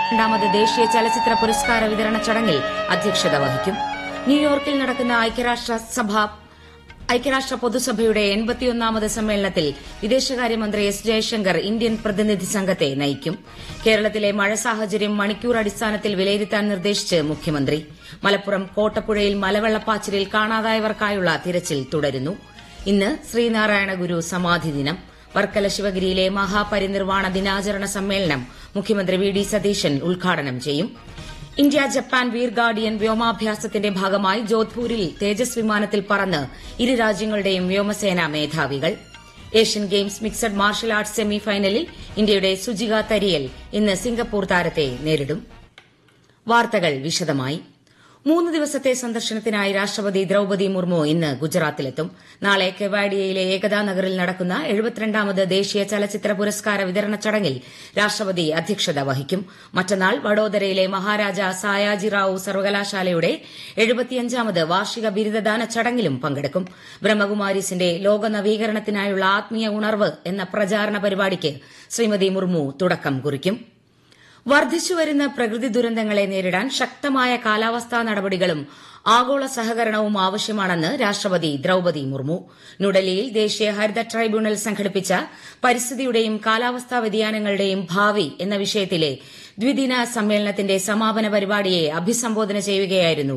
രണ്ടാമത് ദേശീയ ചലച്ചിത്ര പുരസ്കാര വിതരണ ചടങ്ങിൽ അധ്യക്ഷത വഹിക്കും ന്യൂയോർക്കിൽ നടക്കുന്ന ഐക്യരാഷ്ട്രസഭ ഐക്യരാഷ്ട്ര പൊതുസഭയുടെ എൺപത്തിയൊന്നാമത് സമ്മേളനത്തിൽ വിദേശകാര്യമന്ത്രി എസ് ജയശങ്കർ ഇന്ത്യൻ പ്രതിനിധി സംഘത്തെ നയിക്കും കേരളത്തിലെ മഴ സാഹചര്യം മണിക്കൂർ അടിസ്ഥാനത്തിൽ വിലയിരുത്താൻ നിർദ്ദേശിച്ച് മുഖ്യമന്ത്രി മലപ്പുറം കോട്ടപ്പുഴയിൽ മലവെള്ളപ്പാച്ചിലിൽ കാണാതായവർക്കായുള്ള തിരച്ചിൽ തുടരുന്നു ഇന്ന് ശ്രീനാരായണ ഗുരു സമാധി ദിനം വർക്കല ശിവഗിരിയിലെ മഹാപരിനിർവാണ ദിനാചരണ സമ്മേളനം മുഖ്യമന്ത്രി വി ഡി സതീശൻ ഉദ്ഘാടനം ചെയ്യും ഇന്ത്യ ജപ്പാൻ വീർ ഗാർഡിയൻ വ്യോമാഭ്യാസത്തിന്റെ ഭാഗമായി ജോധ്പൂരിൽ തേജസ് വിമാനത്തിൽ പറന്ന് ഇരു രാജ്യങ്ങളുടെയും വ്യോമസേനാ മേധാവികൾ Asian Games mixed martial arts semi ഫൈനലിൽ ഇന്ത്യയുടെ സുജിക തരിയൽ ഇന്ന് സിംഗപ്പൂർ താരത്തെ നേരിടും വാർത്തകൾ വിശദമായി മൂന്ന് ദിവസത്തെ സന്ദർശനത്തിനായി രാഷ്ട്രപതി ദ്രൌപതി മുർമു ഇന്ന് ഗുജറാത്തിലെത്തും നാളെ കെവാഡിയയിലെ ഏകതാ നഗറിൽ നടക്കുന്ന എഴുപത്തിരണ്ടാമത് ദേശീയ ചലച്ചിത്ര പുരസ്കാര വിതരണ ചടങ്ങിൽ രാഷ്ട്രപതി അധ്യക്ഷത വഹിക്കും മറ്റന്നാൾ വഡോദരയിലെ മഹാരാജ സായാജിറാവു സർവകലാശാലയുടെ എഴുപത്തിയഞ്ചാമത് വാർഷിക ബിരുദദാന ചടങ്ങിലും പങ്കെടുക്കും ബ്രഹ്മകുമാരീസിന്റെ ലോക നവീകരണത്തിനായുള്ള ആത്മീയ ഉണർവ് എന്ന പ്രചാരണ പരിപാടിക്ക് ശ്രീമതി മുർമു തുടക്കം കുറിക്കും വർദ്ധിച്ചുവരുന്ന പ്രകൃതി ദുരന്തങ്ങളെ നേരിടാൻ ശക്തമായ കാലാവസ്ഥാ നടപടികളും ആഗോള സഹകരണവും ആവശ്യമാണെന്ന് രാഷ്ട്രപതി ദ്രൌപതി മുർമു ന്യൂഡൽഹിയിൽ ദേശീയ ഹരിത ട്രൈബ്യൂണൽ സംഘടിപ്പിച്ച പരിസ്ഥിതിയുടെയും കാലാവസ്ഥാ വ്യതിയാനങ്ങളുടെയും ഭാവി എന്ന വിഷയത്തിലെ ദ്വിദിന സമ്മേളനത്തിന്റെ സമാപന പരിപാടിയെ അഭിസംബോധന ചെയ്യുകയായിരുന്നു